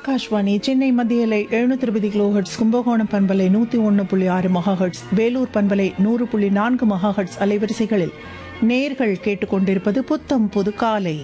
ஆகாஷ்வாணி சென்னை மத்தியலை எழுநூத்தி இருபது கிலோஹெட்ஸ் கும்பகோணம் பண்பலை நூத்தி ஒன்று புள்ளி ஆறு மகாஹெட்ஸ் வேலூர் பண்பலை நூறு புள்ளி நான்கு மகாஹெட்ஸ் அலைவரிசைகளில் நேர்கள் கேட்டுக்கொண்டிருப்பது புத்தம் புது காலை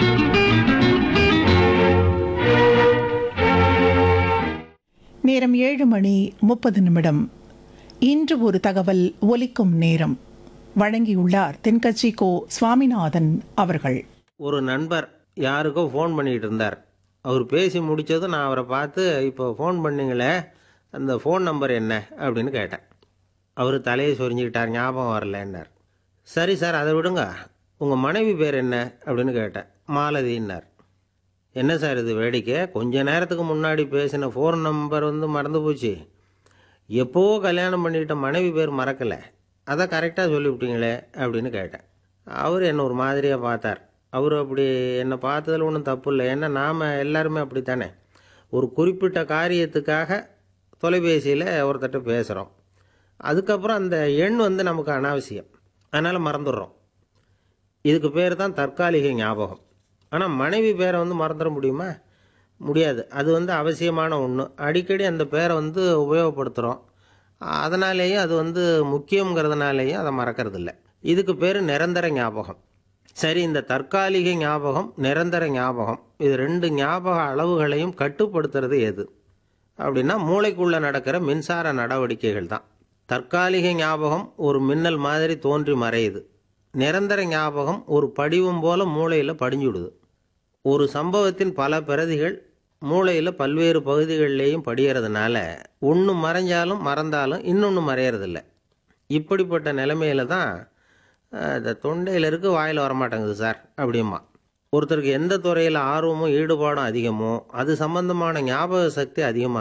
நேரம் ஏழு மணி முப்பது நிமிடம் இன்று ஒரு தகவல் ஒலிக்கும் நேரம் வழங்கியுள்ளார் தென்கட்சி கோ சுவாமிநாதன் அவர்கள் ஒரு நண்பர் யாருக்கோ ஃபோன் பண்ணிகிட்டு இருந்தார் அவர் பேசி முடித்ததும் நான் அவரை பார்த்து இப்போ ஃபோன் பண்ணீங்களே அந்த ஃபோன் நம்பர் என்ன அப்படின்னு கேட்டேன் அவர் தலையை சொரிஞ்சுக்கிட்டார் ஞாபகம் வரலன்னார் சரி சார் அதை விடுங்க உங்கள் மனைவி பேர் என்ன அப்படின்னு கேட்டேன் மாலதின்னார் என்ன சார் இது வேடிக்கை கொஞ்ச நேரத்துக்கு முன்னாடி பேசின ஃபோன் நம்பர் வந்து மறந்து போச்சு எப்போவோ கல்யாணம் பண்ணிக்கிட்ட மனைவி பேர் மறக்கலை அதை கரெக்டாக சொல்லிவிட்டீங்களே அப்படின்னு கேட்டேன் அவர் என்ன ஒரு மாதிரியாக பார்த்தார் அவர் அப்படி என்னை பார்த்ததில் ஒன்றும் தப்பு இல்லை ஏன்னா நாம் எல்லாருமே அப்படி தானே ஒரு குறிப்பிட்ட காரியத்துக்காக தொலைபேசியில் ஒருத்தட்ட பேசுகிறோம் அதுக்கப்புறம் அந்த எண் வந்து நமக்கு அனாவசியம் அதனால் மறந்துடுறோம் இதுக்கு பேர் தான் தற்காலிக ஞாபகம் ஆனால் மனைவி பேரை வந்து மறந்துட முடியுமா முடியாது அது வந்து அவசியமான ஒன்று அடிக்கடி அந்த பேரை வந்து உபயோகப்படுத்துகிறோம் அதனாலேயும் அது வந்து முக்கியங்கிறதுனாலேயும் அதை மறக்கறதில்ல இதுக்கு பேர் நிரந்தர ஞாபகம் சரி இந்த தற்காலிக ஞாபகம் நிரந்தர ஞாபகம் இது ரெண்டு ஞாபக அளவுகளையும் கட்டுப்படுத்துறது எது அப்படின்னா மூளைக்குள்ளே நடக்கிற மின்சார நடவடிக்கைகள் தான் தற்காலிக ஞாபகம் ஒரு மின்னல் மாதிரி தோன்றி மறையுது நிரந்தர ஞாபகம் ஒரு படிவம் போல மூளையில் படிஞ்சுடுது ஒரு சம்பவத்தின் பல பிரதிகள் மூளையில் பல்வேறு பகுதிகளிலேயும் படியறதுனால ஒன்று மறைஞ்சாலும் மறந்தாலும் இன்னொன்று மறையறதில்ல இப்படிப்பட்ட நிலைமையில தான் அஹ், இந்த தொண்டையில் இருக்கு வாயில் வரமாட்டேங்குது சார் அப்படிமா ஒருத்தருக்கு எந்த துறையில் ஆர்வமும் ஈடுபாடும் அதிகமோ அது சம்பந்தமான ஞாபக சக்தி அதிகமாக